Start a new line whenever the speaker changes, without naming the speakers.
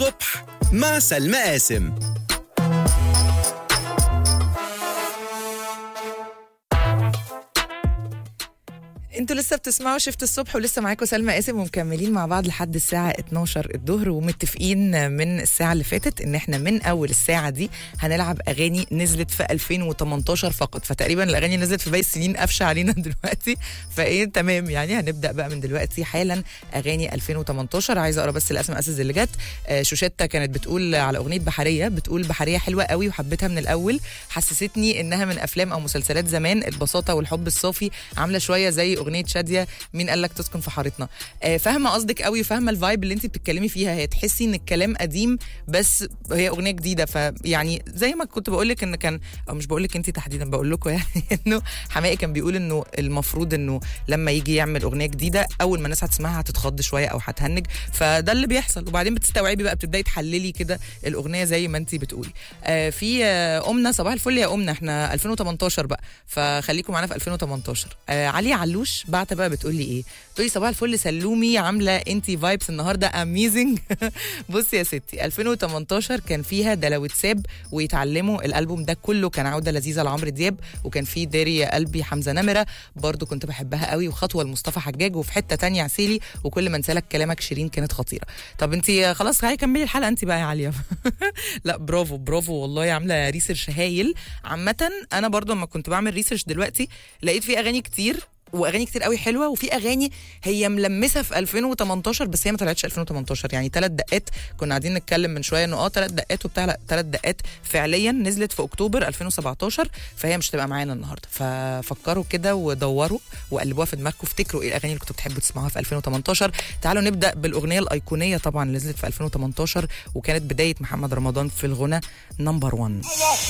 الصبح مع سلمى قاسم
انتوا لسه بتسمعوا شفت الصبح ولسه معاكم سلمى قاسم ومكملين مع بعض لحد الساعة 12 الظهر ومتفقين من الساعة اللي فاتت ان احنا من اول الساعة دي هنلعب اغاني نزلت في 2018 فقط فتقريبا الاغاني نزلت في باقي السنين قفشة علينا دلوقتي فايه تمام يعني هنبدأ بقى من دلوقتي حالا اغاني 2018 عايزة اقرا بس الاسماء اساس اللي جت آه، شوشتة كانت بتقول على اغنية بحرية بتقول بحرية حلوة قوي وحبيتها من الاول حسستني انها من افلام او مسلسلات زمان البساطة والحب الصافي عاملة شوية زي اغنيه شاديه مين قال لك تسكن في حارتنا آه، فاهمه قصدك قوي وفاهمه الفايب اللي انت بتتكلمي فيها هي تحسي ان الكلام قديم بس هي اغنيه جديده فيعني زي ما كنت بقول لك ان كان او مش بقول لك انت تحديدا بقول لكم يعني انه حماقي كان بيقول انه المفروض انه لما يجي يعمل اغنيه جديده اول ما الناس هتسمعها هتتخض شويه او هتهنج فده اللي بيحصل وبعدين بتستوعبي بقى بتبداي تحللي كده الاغنيه زي ما انت بتقولي آه، في آه، امنا صباح الفل يا امنا احنا 2018 بقى فخليكم معانا في 2018 آه علي علوش بعت بقى بتقول لي ايه بتقول لي صباح الفل سلومي عامله انت فايبس النهارده اميزنج بصي يا ستي 2018 كان فيها ده لو اتساب ويتعلموا الالبوم ده كله كان عوده لذيذه لعمرو دياب وكان فيه داري يا قلبي حمزه نمره برضو كنت بحبها قوي وخطوه لمصطفى حجاج وفي حته تانية عسيلي وكل ما انسالك كلامك شيرين كانت خطيره طب انت خلاص هاي كملي الحلقه انت بقى يا عاليه لا برافو برافو والله عامله ريسيرش هايل عامه انا برضو لما كنت بعمل ريسيرش دلوقتي لقيت في اغاني كتير واغاني كتير قوي حلوه وفي اغاني هي ملمسه في 2018 بس هي ما طلعتش 2018 يعني ثلاث دقات كنا قاعدين نتكلم من شويه انه اه ثلاث دقات وبتاع لا ثلاث دقات فعليا نزلت في اكتوبر 2017 فهي مش هتبقى معانا النهارده ففكروا كده ودوروا وقلبوها في دماغكم افتكروا ايه الاغاني اللي كنتوا بتحبوا تسمعوها في 2018 تعالوا نبدا بالاغنيه الايقونيه طبعا اللي نزلت في 2018 وكانت بدايه محمد رمضان في الغنى نمبر 1